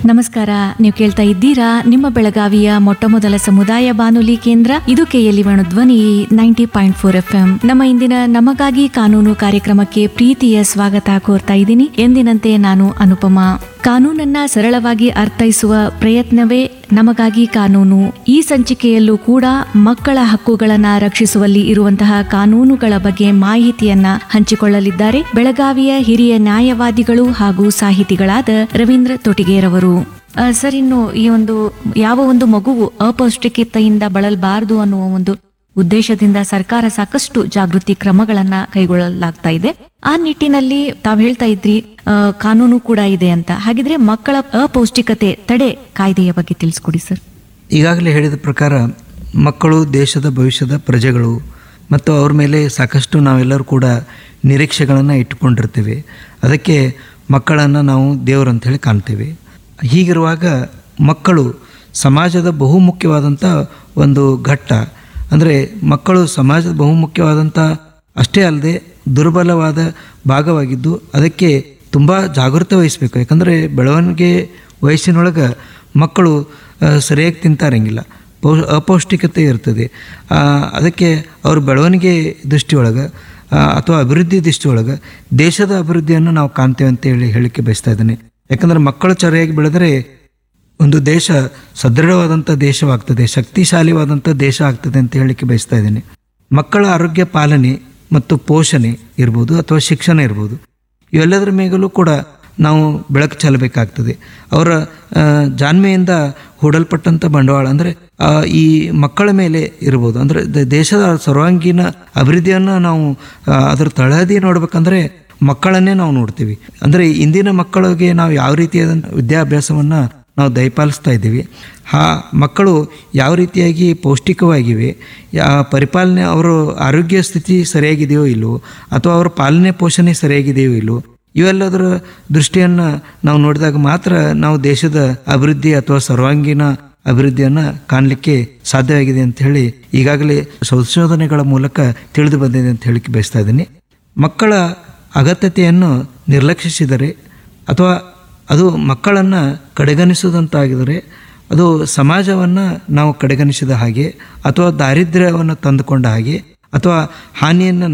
ನಮಸ್ಕಾರ ನೀವು ಕೇಳ್ತಾ ಇದ್ದೀರಾ ನಿಮ್ಮ ಬೆಳಗಾವಿಯ ಮೊಟ್ಟ ಮೊದಲ ಸಮುದಾಯ ಬಾನುಲಿ ಕೇಂದ್ರ ಇದು ಕೆಎಲ್ಇ ಧ್ವನಿ ninety point four F M ನಮ್ಮ ಇಂದಿನ ನಮಗಾಗಿ ಕಾನೂನು ಕಾರ್ಯಕ್ರಮಕ್ಕೆ ಪ್ರೀತಿಯ ಸ್ವಾಗತ ಕೋರ್ತಾ ಇದ್ದೀನಿ ಎಂದಿನಂತೆ ನಾನು ಅನುಪಮಾ ಕಾನೂನನ್ನ ಸರಳವಾಗಿ ಅರ್ಥೈಸುವ ಪ್ರಯತ್ನವೇ ನಮಗಾಗಿ ಕಾನೂನು ಈ ಸಂಚಿಕೆಯಲ್ಲೂ ಕೂಡ ಮಕ್ಕಳ ಹಕ್ಕುಗಳನ್ನ ರಕ್ಷಿಸುವಲ್ಲಿ ಇರುವಂತಹ ಕಾನೂನುಗಳ ಬಗ್ಗೆ ಮಾಹಿತಿಯನ್ನ ಹಂಚಿಕೊಳ್ಳಲಿದ್ದಾರೆ ಬೆಳಗಾವಿಯ ಹಿರಿಯ ನ್ಯಾಯವಾದಿಗಳು ಹಾಗೂ ಸಾಹಿತಿಗಳಾದ ರವೀಂದ್ರ ತೊಟಿಗೇರವರು ಆ, ಸರ್ ಇನ್ನು ಈ ಒಂದು ಯಾವ ಒಂದು ಮಗುವು ಅಪೌಷ್ಟಿಕತೆಯಿಂದ ಬಳಲಬಾರದು ಅನ್ನುವ ಒಂದು ಉದ್ದೇಶದಿಂದ ಸರ್ಕಾರ ಸಾಕಷ್ಟು ಜಾಗೃತಿ ಕ್ರಮಗಳನ್ನ ಕೈಗೊಳ್ಳಲಾಗ್ತಾ ಇದೆ ಆ ನಿಟ್ಟಿನಲ್ಲಿ ತಾವ್ ಹೇಳ್ತಾ ಇದ್ರಿ ಆ, ಕಾನೂನು ಕೂಡ ಇದೆ ಅಂತ ಹಾಗಿದ್ರೆ ಮಕ್ಕಳ ಅಪೌಷ್ಟಿಕತೆ ತಡೆ ಕಾಯ್ದೆಯ ಬಗ್ಗೆ ತಿಳಿಸ್ಕೊಡಿ ಸರ್ ಈಗಾಗಲೇ ಹೇಳಿದ ಪ್ರಕಾರ ಮಕ್ಕಳು ದೇಶದ ಭವಿಷ್ಯದ ಪ್ರಜೆಗಳು ಮತ್ತು ಅವ್ರ ಮೇಲೆ ಸಾಕಷ್ಟು ನಾವೆಲ್ಲರೂ ಕೂಡ ನಿರೀಕ್ಷೆಗಳನ್ನು ಇಟ್ಟುಕೊಂಡಿರ್ತೀವಿ ಅದಕ್ಕೆ ಮಕ್ಕಳನ್ನು ನಾವು ದೇವರು ಅಂತೇಳಿ ಕಾಣ್ತೇವೆ ಹೀಗಿರುವಾಗ ಮಕ್ಕಳು ಸಮಾಜದ ಬಹುಮುಖ್ಯವಾದಂಥ ಒಂದು ಘಟ್ಟ ಅಂದರೆ ಮಕ್ಕಳು ಸಮಾಜದ ಬಹುಮುಖ್ಯವಾದಂಥ ಅಷ್ಟೇ ಅಲ್ಲದೆ ದುರ್ಬಲವಾದ ಭಾಗವಾಗಿದ್ದು ಅದಕ್ಕೆ ತುಂಬ ಜಾಗೃತೆ ವಹಿಸಬೇಕು ಯಾಕಂದರೆ ಬೆಳವಣಿಗೆ ವಯಸ್ಸಿನೊಳಗೆ ಮಕ್ಕಳು ಆ, ಸರಿಯಾಗಿ ತಿಂತಾರಂಗಿಲ್ಲ ಪೌ ಅಪೌಷ್ಟಿಕತೆ ಇರ್ತದೆ ಆ, ಅದಕ್ಕೆ ಅವ್ರ ಬೆಳವಣಿಗೆ ದೃಷ್ಟಿಯೊಳಗೆ ಆ, ಅಥವಾ ಅಭಿವೃದ್ಧಿ ದೃಷ್ಟಿಯೊಳಗೆ ದೇಶದ ಅಭಿವೃದ್ಧಿಯನ್ನು ನಾವು ಕಾಣ್ತೇವೆ ಅಂತ ಹೇಳಿ ಹೇಳಿಕೆ ಬಯಸ್ತಾ ಇದ್ದೇನೆ ಯಾಕಂದರೆ ಮಕ್ಕಳು ಸರಿಯಾಗಿ ಬೆಳೆದರೆ ಒಂದು ದೇಶ ಸದೃಢವಾದಂಥ ದೇಶವಾಗ್ತದೆ ಶಕ್ತಿಶಾಲಿವಾದಂಥ ದೇಶ ಆಗ್ತದೆ ಅಂತ ಹೇಳಲಿಕ್ಕೆ ಬಯಸ್ತಾ ಇದ್ದೀನಿ ಮಕ್ಕಳ ಆರೋಗ್ಯ ಪಾಲನೆ ಮತ್ತು ಪೋಷಣೆ ಇರ್ಬೋದು ಅಥವಾ ಶಿಕ್ಷಣ ಇರ್ಬೋದು ಇವೆಲ್ಲದರ ಮೇಗಲೂ ಕೂಡ ನಾವು ಬೆಳಕು ಚೆಲ್ಲಬೇಕಾಗ್ತದೆ ಅವರ ಆ, ಜಾಣ್ಮೆಯಿಂದ ಹೂಡಲ್ಪಟ್ಟಂಥ ಬಂಡವಾಳ ಅಂದರೆ ಆ, ಈ ಮಕ್ಕಳ ಮೇಲೆ ಇರ್ಬೋದು ಅಂದರೆ ದ- ದೇಶದ ಸರ್ವಾಂಗೀಣ ಅಭಿವೃದ್ಧಿಯನ್ನು ನಾವು ಆ, ಅದರ ತಳಹದಿ ನೋಡ್ಬೇಕಂದ್ರೆ ಮಕ್ಕಳನ್ನೇ ನಾವು ನೋಡ್ತೀವಿ ಅಂದರೆ ಇಂದಿನ ಮಕ್ಕಳಿಗೆ ನಾವು ಯಾವ ರೀತಿಯಾದಂಥ ವಿದ್ಯಾಭ್ಯಾಸವನ್ನು ನಾವು ದಯಪಾಲಿಸ್ತಾ ಇದ್ದೀವಿ ಆ ಮಕ್ಕಳು ಯಾವ ರೀತಿಯಾಗಿ ಪೌಷ್ಟಿಕವಾಗಿವೆ ಯಾ ಪರಿಪಾಲನೆ ಅವರ ಆರೋಗ್ಯ ಸ್ಥಿತಿ ಸರಿಯಾಗಿದೆಯೋ ಇಲ್ಲವೋ ಅಥವಾ ಅವರ ಪಾಲನೆ ಪೋಷಣೆ ಸರಿಯಾಗಿದೆಯೋ ಇಲ್ಲವೋ ಇವೆಲ್ಲದರ ದೃಷ್ಟಿಯನ್ನು ನಾವು ನೋಡಿದಾಗ ಮಾತ್ರ ನಾವು ದೇಶದ ಅಭಿವೃದ್ಧಿ ಅಥವಾ ಸರ್ವಾಂಗೀಣ ಅಭಿವೃದ್ಧಿಯನ್ನು ಕಾಣಲಿಕ್ಕೆ ಸಾಧ್ಯವಾಗಿದೆ ಅಂತ ಹೇಳಿ ಈಗಾಗಲೇ ಸಂಶೋಧನೆಗಳ ಮೂಲಕ ತಿಳಿದು ಬಂದಿದೆ ಅಂತ ಹೇಳಿಕ್ಕೆ ಬಯಸ್ತಾ ಇದ್ದೀನಿ ಮಕ್ಕಳ ಅಗತ್ಯತೆಯನ್ನು ನಿರ್ಲಕ್ಷಿಸಿದರೆ ಅಥವಾ ಅದು ಮಕ್ಕಳನ್ನು ಕಡೆಗಣಿಸುವುದಂತಾಗಿದರೆ ಅದು ಸಮಾಜವನ್ನು ನಾವು ಕಡೆಗಣಿಸಿದ ಹಾಗೆ ಅಥವಾ ದಾರಿದ್ರ್ಯವನ್ನು ತಂದುಕೊಂಡ ಹಾಗೆ ಅಥವಾ ಹಾನಿಯನ್ನು